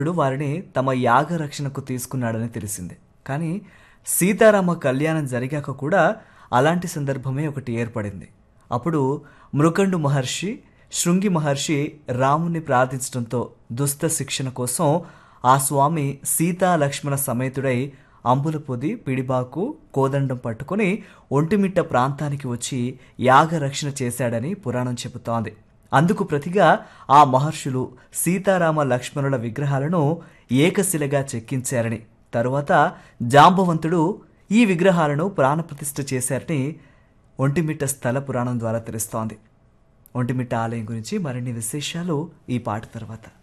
రాముడు వారిని తమ యాగ రక్షణకు తీసుకున్నాడని తెలిసింది కానీ సీతారామ కళ్యాణం జరిగాక కూడా అలాంటి సందర్భమే ఒకటి ఏర్పడింది అప్పుడు మృకండు మహర్షి శృంగి మహర్షి రాముని ప్రార్థించడంతో దుస్త శిక్షణ కోసం ఆ స్వామి సీతా లక్ష్మణ సమేతుడై అంబుల పొది పిడిబాకు కోదండం పట్టుకొని ఒంటిమిట్ట ప్రాంతానికి వచ్చి యాగ రక్షణ చేశాడని పురాణం చెబుతోంది అందుకు ప్రతిగా ఆ మహర్షులు సీతారామ లక్ష్మణుల విగ్రహాలను ఏకశిలగా చెక్కించారని తరువాత జాంబవంతుడు ఈ విగ్రహాలను ప్రాణప్రతిష్ఠ చేశారని ఒంటిమిట్ట స్థల పురాణం ద్వారా తెలుస్తోంది ఒంటిమిట్ట ఆలయం గురించి మరిన్ని విశేషాలు ఈ పాట తర్వాత